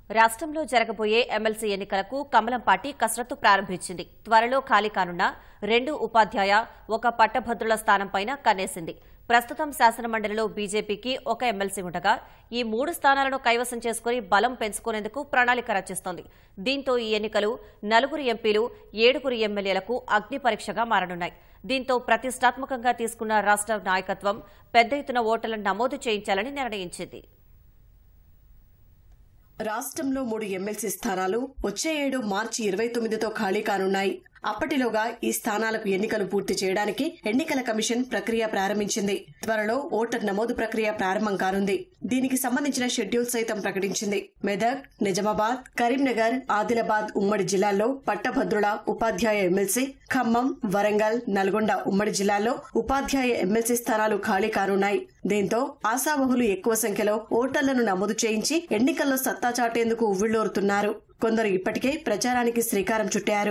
రాష్ట్రంలో జరగబోయే ఎమ్మెల్సీ ఎన్నికలకు కమలం పార్టీ కసరత్తు ప్రారంభించింది త్వరలో ఖాళీ కానున్న రెండు ఉపాధ్యాయ ఒక పట్టభద్రుల స్థానంపైన కన్నేసింది ప్రస్తుతం శాసనమండలిలో బీజేపీకి ఒక ఎమ్మెల్సీ ఉండగా ఈ మూడు స్థానాలను కైవసం చేసుకుని బలం పెంచుకునేందుకు ప్రణాళిక రచిస్తోంది దీంతో ఈ ఎన్నికలు నలుగురు ఎంపీలు ఏడుగురు ఎమ్మెల్యేలకు అగ్ని పరీక్షగా మారనున్నాయి దీంతో ప్రతిష్టాత్మకంగా తీసుకున్న రాష్ట్ర నాయకత్వం పెద్ద ఎత్తున ఓటర్లను నమోదు చేయించాలని నిర్ణయించింది రాష్ట్రంలో మూడు ఎమ్మెల్సీ స్థానాలు వచ్చే ఏడు మార్చి ఇరవై తొమ్మిదితో ఖాళీ కానున్నాయి అప్పటిలోగా ఈ స్థానాలకు ఎన్నికలు పూర్తి చేయడానికి ఎన్నికల కమిషన్ ప్రక్రియ ప్రారంభించింది త్వరలో ఓటర్ నమోదు ప్రక్రియ ప్రారంభం కానుంది దీనికి సంబంధించిన షెడ్యూల్ సైతం ప్రకటించింది మెదక్ నిజామాబాద్ కరీంనగర్ ఆదిలాబాద్ ఉమ్మడి జిల్లాల్లో పట్టభద్రుల ఉపాధ్యాయ ఎమ్మెల్సీ ఖమ్మం వరంగల్ నల్గొండ ఉమ్మడి జిల్లాల్లో ఉపాధ్యాయ ఎమ్మెల్సీ స్థానాలు ఖాళీ కానున్నాయి దీంతో ఆశావహులు ఎక్కువ సంఖ్యలో ఓటర్లను నమోదు చేయించి ఎన్నికల్లో సత్తా చాటేందుకు ఉవ్విళ్లూరుతున్నారు కొందరు ఇప్పటికే ప్రచారానికి శ్రీకారం చుట్టారు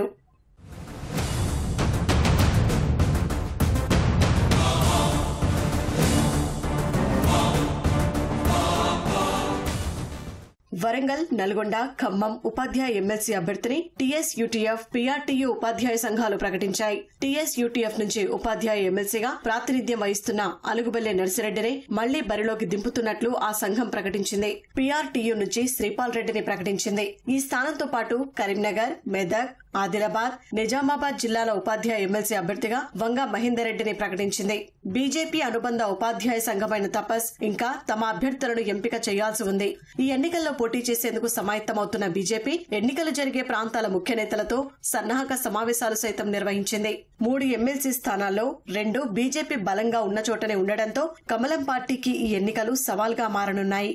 వరంగల్ నల్గొండ ఖమ్మం ఉపాధ్యాయ ఎమ్మెల్సీ అభ్యర్థిని టీఎస్ యూటీఎఫ్ పీఆర్టీయూ ఉపాధ్యాయ సంఘాలు ప్రకటించాయి టీఎస్ యూటీఎఫ్ నుంచి ఉపాధ్యాయ ఎమ్మెల్సీగా ప్రాతినిధ్యం వహిస్తున్న అలుగుబెల్లె నర్సిరెడ్డిని మళ్లీ బరిలోకి దింపుతున్నట్లు ఆ సంఘం ప్రకటించింది పీఆర్టీయూ నుంచి శ్రీపాల్ రెడ్డిని ప్రకటించింది ఈ స్థానంతో పాటు కరీంనగర్ మెదక్ ఆదిలాబాద్ నిజామాబాద్ జిల్లాల ఉపాధ్యాయ ఎమ్మెల్సీ అభ్యర్థిగా వంగ మహేందర్ రెడ్డిని ప్రకటించింది బీజేపీ అనుబంధ ఉపాధ్యాయ సంఘమైన తపస్ ఇంకా తమ అభ్యర్థులను ఎంపిక చేయాల్సి ఉంది ఈ ఎన్నికల్లో పోటీ చేసేందుకు సమాయత్తమవుతున్న బీజేపీ ఎన్నికలు జరిగే ప్రాంతాల ముఖ్య నేతలతో సన్నాహక సమావేశాలు సైతం నిర్వహించింది మూడు ఎమ్మెల్సీ స్థానాల్లో రెండు బీజేపీ బలంగా ఉన్న చోటనే ఉండడంతో కమలం పార్టీకి ఈ ఎన్నికలు సవాల్గా మారనున్నాయి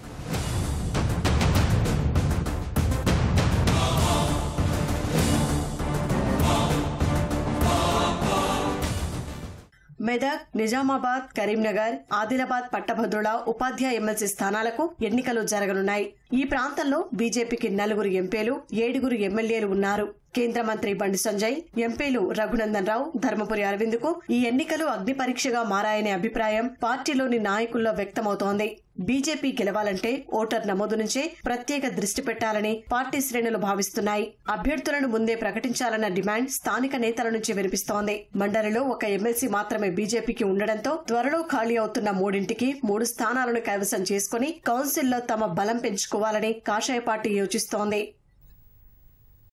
మెదక్ నిజామాబాద్ కరీంనగర్ ఆదిలాబాద్ పట్టభద్రుల ఉపాధ్యాయ ఎమ్మెల్సీ స్థానాలకు ఎన్నికలు జరగనున్నాయి ఈ ప్రాంతంలో బీజేపీకి నలుగురు ఎంపీలు ఏడుగురు ఎమ్మెల్యేలు ఉన్నారు కేంద్ర మంత్రి బండి సంజయ్ ఎంపీలు రఘునందన్ రావు ధర్మపురి అరవింద్ కు ఈ ఎన్నికలు అగ్ని పరీక్షగా మారాయనే అభిప్రాయం పార్టీలోని నాయకుల్లో వ్యక్తమవుతోంది బీజేపీ గెలవాలంటే ఓటర్ నమోదు నుంచే ప్రత్యేక దృష్టి పెట్టాలని పార్టీ శ్రేణులు భావిస్తున్నాయి అభ్యర్థులను ముందే ప్రకటించాలన్న డిమాండ్ స్థానిక నేతల నుంచి వినిపిస్తోంది మండలిలో ఒక ఎమ్మెల్సీ మాత్రమే బీజేపీకి ఉండడంతో త్వరలో ఖాళీ అవుతున్న మూడింటికి మూడు స్థానాలను కైవసం చేసుకుని కౌన్సిల్లో తమ బలం పెంచుకోవాలని కాషాయ పార్టీ యోచిస్తోంది